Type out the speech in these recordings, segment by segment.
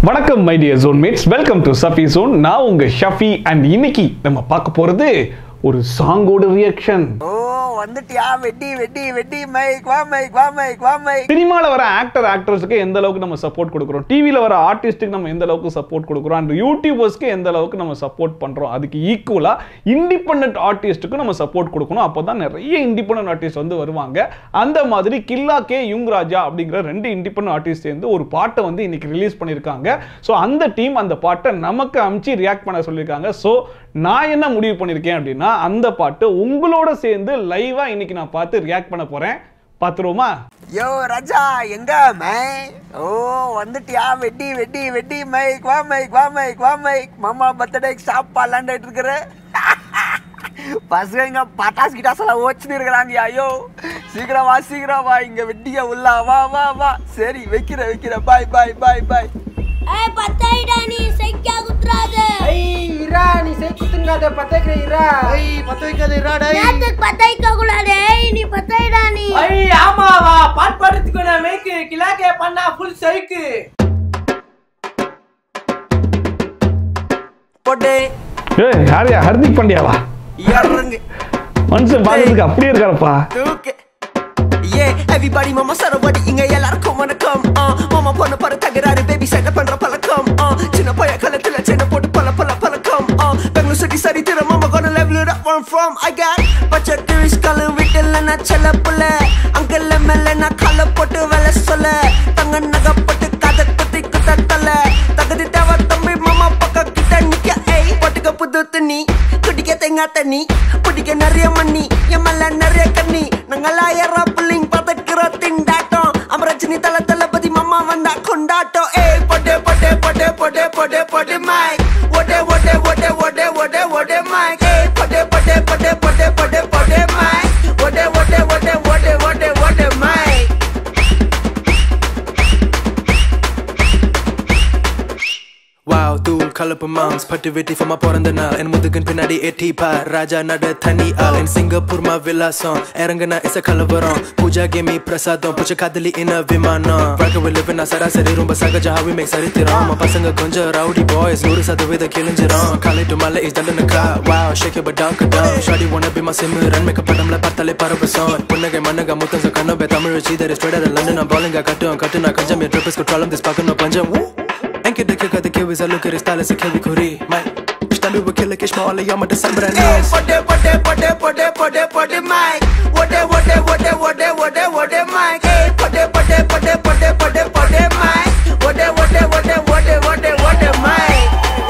வணக்கம் my dear zone mates welcome to Safi zone நான் உங்க ஷஃபி அண்ட் இன்னைக்கு நம்ம பார்க்க போறது ஒரு சாங்கோட ரியாக்ஷன் ஓ வந்துட்டியா வெட்டி வெட்டி வெட்டி மைக் வா மைக் வா மைக் வா மைக் சினிமால வர ஆக்டர் ஆக்ட்ரஸ்க்கு எந்த அளவுக்கு நம்ம சப்போர்ட் கொடுக்குறோம் டிவில வர ஆர்டிஸ்ட்டுக்கு நம்ம எந்த அளவுக்கு சப்போர்ட் கொடுக்குறோம் அண்ட் யூடியூபர்ஸ்க்கு எந்த அளவுக்கு நம்ம சப்போர்ட் பண்றோம் அதுக்கு ஈக்குவலா இண்டிபெண்டன்ட் ஆர்டிஸ்ட்டுக்கு நம்ம சப்போர்ட் கொடுக்கணும் அப்பதான் நிறைய இண்டிபெண்டன்ட் ஆர்டிஸ்ட் வந்து வருவாங்க அந்த மாதிரி கில்லா கே யுங் ராஜா அப்படிங்கிற ரெண்டு இண்டிபெண்டன்ட் ஆர்டிஸ்ட் சேர்ந்து ஒரு பாட்டை வந்து இன்னைக்கு ரிலீஸ் பண்ணியிருக்காங்க ஸோ அந்த டீம் அந்த பாட்டை நமக்கு அமுச்சு ரியாக்ட் பண்ண சொல்லியிருக்காங்க ஸோ நான் என்ன முடிவு பண்ணியிருக்கேன் அப்படின்னா அந்த பாட்டு உங்களோட சேர்ந்து லைவா இன்னைக்கு நான் பார்த்து ரியாக்ட் பண்ண போறேன் பார்த்துருவோமா யோ ராஜா எங்க மை ஓ வந்துட்டியா வெட்டி வெட்டி வெட்டி மைக் வா மைக் வா மைக் வா மைக் மாமா பர்த்டேக்கு சாப்பாடு விளாண்டுட்டு இருக்கிற பசங்க பட்டாசு கிட்டாஸ் எல்லாம் ஓச்சுன்னு இருக்கிறாங்க ஐயோ சீக்கிரம் வா சீக்கிரம் வா இங்க வெட்டிய உள்ள வா வா வா சரி வைக்கிற வைக்கிற பாய் பாய் பாய் பாய் ஏய் பத்தாயிடா நீ சைக்கா குத்துறாத ஐய் இரா நீ சை குத்துங்காத பத்தேக்கிற இரா ஐய் பத்த வைக்காத இரா டேய் நேத்துக்கு பத்தாயிக்க கூடாது ஏய் நீ பத்தாயிடா நீ ஐய் ஆமாவா பாட் பாடுறதுக்கு நான் மேய்க்கு கிலாக்கே பண்ணா ஃபுல் சைக்கு போட்டு ஏய் யாரையா ஹர்திக் பாண்டியாவா இறங்கு மனுஷன் பார்க்கறதுக்கு அப்படியே இருக்காரப்பா தூக்கு ஏ எவ்ரிபடி மாமா சரவடி இங்க எல்லாருக்கும் வணக்கம் ஆ, மாமா பொண்ணு பாரு தகராறு பேபி சண்டை பண்ற பழக்கம் ஆ, சின்ன பைய கலத்துல சென்னை போட்டு பல பல பழக்கம் ஆ, பெங்களூர் சிட்டி சரி திற மாமா gonna level it up one from I got பச்சை டூரிஸ்ட் காலம் வீட்டில் நான் செல்ல புள்ள அங்கல்ல மேல நான் கால போட்டு வேலை சொல்ல தங்க நகை போட்டு கதை குத்தி குத்த தல தகுதி தேவை தம்பி மாமா பக்கம் கிட்ட நிக்க ஏய் போட்டுக்க புது துணி குடிக்க தேங்காய் தண்ணி பிடிக்க நிறைய மண்ணி என் மேல நிறைய கண்ணி நாங்களாயிரம் பிள்ளைங்க பதக்கிற திண்டாட்டம் அமரஜினி தல தளபதி மாமா வந்தா கொண்டாட்டம் ஏய் பொட்டே பொட்டே பொட்டே பொட்டே பொட்டே பொட்டே மைக் ஒடே ஒடே ஒடே ஒடே ஒடே ஒடே மைக் ஏய் பொட்டே பொட்டே பொட்டே பொட்டே பொட்டே பொட்டே மைக் ஒடே ஒடே ஒடே ஒடே ஒடே ஒடே மைக் வாவ் தூள் கலப்பு மாம்ஸ் பட்டு வெட்டி ஃபமா பிறந்த நாள் என் முதுகின் பின்னாடி எட்டி பார் ராஜா நட தனி ஆள் என் சிங்கப்பூர் மா விலாசம் இறங்குனா இச கலவரம் பூஜா கேமி பிரசாதம் புச்ச காதலி இன விமானம் வாழ்க்கை வெளிவு நான் சராசரி ரொம்ப சகஜ ஹாவி மேக் சரித்திரம் நம்ம பசங்க கொஞ்சம் ரவுடி பாய்ஸ் நூறு சதவீதம் கிழிஞ்சிரும் காலை டு மலை இஸ் தண்டனுக்கா wow shake you but down down ஷாடி ஒன்ன பி மா சிம்மு ரன் மேக்கப் படம்ல பார்த்தாலே பரவசம் புன்னகை மன்னக முத்தம் கண்ணபே தமிழ் வச்சு தர ஸ்ட்ரெடர் லண்டன் நான் பாலுங்க கட்டும் கட்டு நான் கஞ்சம் என் ட்ரிப்பஸ் குற்றாலம் திஸ் பார்க்கணும் பஞ்சம் Enke de kaka de kiwis, I look at his style as a kiwi kuri. Man, stand over killer kish ma alle yamma December and ஏய் yes. பொட்டே பொட்டே பொட்டே பொட்டே பொட்டே பொட்டே மைக் ஒடே ஒடே ஒடே ஒடே ஒடே ஒடே மைக் ஏய் பொட்டே பொட்டே பொட்டே பொட்டே பொட்டே பொட்டே மைக் ஒடே ஒடே ஒடே ஒடே ஒடே ஒடே மைக்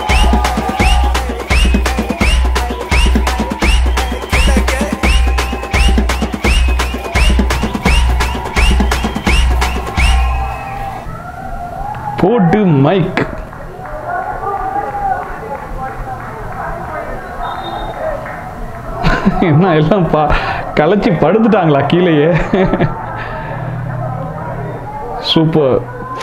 போட்டு மைக் என்ன எல்லாம் பா கலைச்சி படுத்துட்டாங்களா கீழேயே சூப்பர்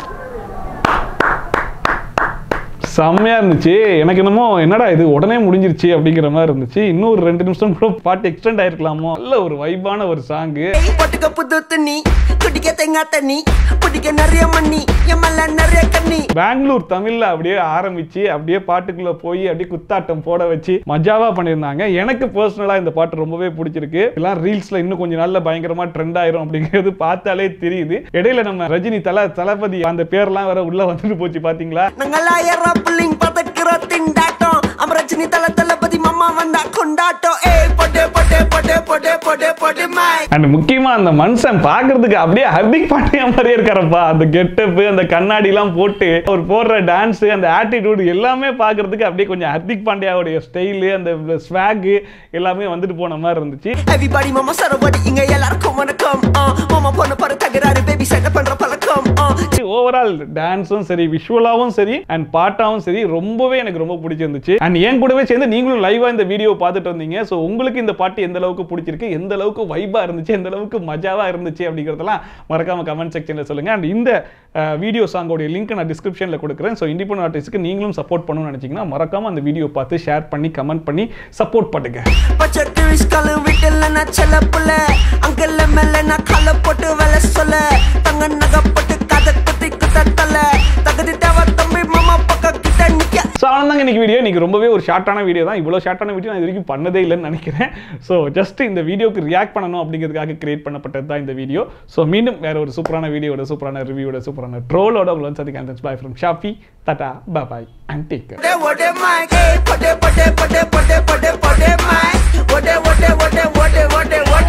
செம்மையா இருந்துச்சு எனக்கு என்னமோ என்னடா இது உடனே முடிஞ்சிருச்சு அப்படிங்கிற மாதிரி இருந்துச்சு இன்னும் ஒரு ரெண்டு நிமிஷம் கூட பாட்டு எக்ஸ்டெண்ட் ஆயிருக்கலாமோ நல்ல ஒரு வைபான ஒரு சாங்கு ஏய் பொட்டுக்க புது துணி குடிக்க தேங்காய் தண்ணி பிடிக்க நிறைய மண்ணி என் மேல நிறைய கண்ணி பெங்களூர் தமிழ்ல அப்படியே ஆரம்பிச்சு அப்படியே பாட்டுக்குள்ள போய் அப்படியே குத்தாட்டம் போட வச்சு மஜாவா பண்ணியிருந்தாங்க எனக்கு பர்சனலா இந்த பாட்டு ரொம்பவே பிடிச்சிருக்கு எல்லாம் ரீல்ஸ்ல இன்னும் கொஞ்சம் நாள்ல பயங்கரமா ட்ரெண்ட் ஆயிரும் அப்படிங்கிறது பார்த்தாலே தெரியுது இடையில நம்ம ரஜினி தல தளபதி அந்த பேர்லாம் வேற உள்ள வந்துட்டு போச்சு பாத்தீங்களா நாங்களாயிரம் பிள்ளைங்க பதக்கிற திண்டாட்டம் அமரஜினி தல தளபதி மாமா வந்தா கொண்டாட்டம் ஏய் பொட்டே பொட்டே பொட்டே பொட்டே பொட்டே பொட்டே மைக் அண்ட் முக்கியமா அந்த மனுஷன் பாக்குறதுக்கு அப்படியே ஹர்திக் பாண்டியா மாதிரியே இருக்காரப்பா அந்த கெட்டப் அந்த கண்ணாடி எல்லாம் போட்டு அவர் போடுற டான்ஸ் அந்த ஆட்டிடியூட் எல்லாமே பாக்குறதுக்கு அப்படியே கொஞ்சம் ஹர்திக் பாண்டியாவுடைய ஸ்டைலு அந்த ஸ்வாக் எல்லாமே வந்துட்டு போன மாதிரி இருந்துச்சு எவ்ரிபடி மாமா சரவடி இங்க எல்லாருக்கும் வணக்கம் ஆ, மாமா பொண்ணு பாரு தகராறு பேபி சண்டை பண்ற பழக்கம் ஆ, ஓவரால் டான்ஸும் சரி விஷுவலாவும் சரி அண்ட் பாட்டாவும் சரி ரொம்பவே எனக்கு ரொம்ப பிடிச்சிருந்துச்சு அண்ட் என் கூடவே சேர்ந்து நீங்களும் லைவா இந்த வீடியோ பார்த்துட்டு வந்தீங்க ஸோ உங்களுக்கு இந்த பாட்டு எந்த அளவுக்கு பிடிச்சிருக்கு எந்த அளவுக்கு வைபா இருந்துச்சு எந்த அளவுக்கு மஜாவா இருந்துச்சு அப்படிங்கிறதெல்லாம் மறக்காம கமெண்ட் செக்ஷன்ல சொல்லுங்க அண்ட் இந்த வீடியோ சாங்கோடைய லிங்க் நான் டிஸ்கிரிப்ஷன்ல கொடுக்குறேன் ஸோ இண்டிபெண்ட் ஆர்டிஸ்ட்க்கு நீங்களும் சப்போர்ட் பண்ணணும்னு நினைச்சீங்கன்னா மறக்காம அந்த வீடியோ பார்த்து ஷேர் பண்ணி கமெண்ட் பண்ணி சப்போர்ட் பண்ணுங்க பச்சை டூரிஸ்ட் காலம் வீட்டில் நான் செல்ல புள்ள அங்கல்ல மேல நான் கால போட்டு வேலை சொல்ல தங்க நகை போட்டு கதை குத்தி குத்த தல தகுதி தேவை தம்பி மாமா அவ்வளோதாங்க இன்னைக்கு வீடியோ இன்னைக்கு ரொம்பவே ஒரு ஷார்ட்டான வீடியோ தான் இவ்வளோ ஷார்ட்டான வீடியோ நான் இது வரைக்கும் பண்ணதே இல்லைன்னு நினைக்கிறேன் ஸோ ஜஸ்ட் இந்த வீடியோக்கு ரியாக்ட் பண்ணணும் அப்படிங்கிறதுக்காக கிரியேட் பண்ணப்பட்டது தான் இந்த வீடியோ ஸோ மீண்டும் வேற ஒரு சூப்பரான வீடியோட சூப்பரான ரிவ்யூட சூப்பரான ட்ரோலோட உங்களை வந்து சந்திக்கிறேன் பாய் from Shafi tata bye and take What that, what that mic? Hey, what that, what that, what that, what that, what that, what that mic? What that, what that, what that, what that, what that, what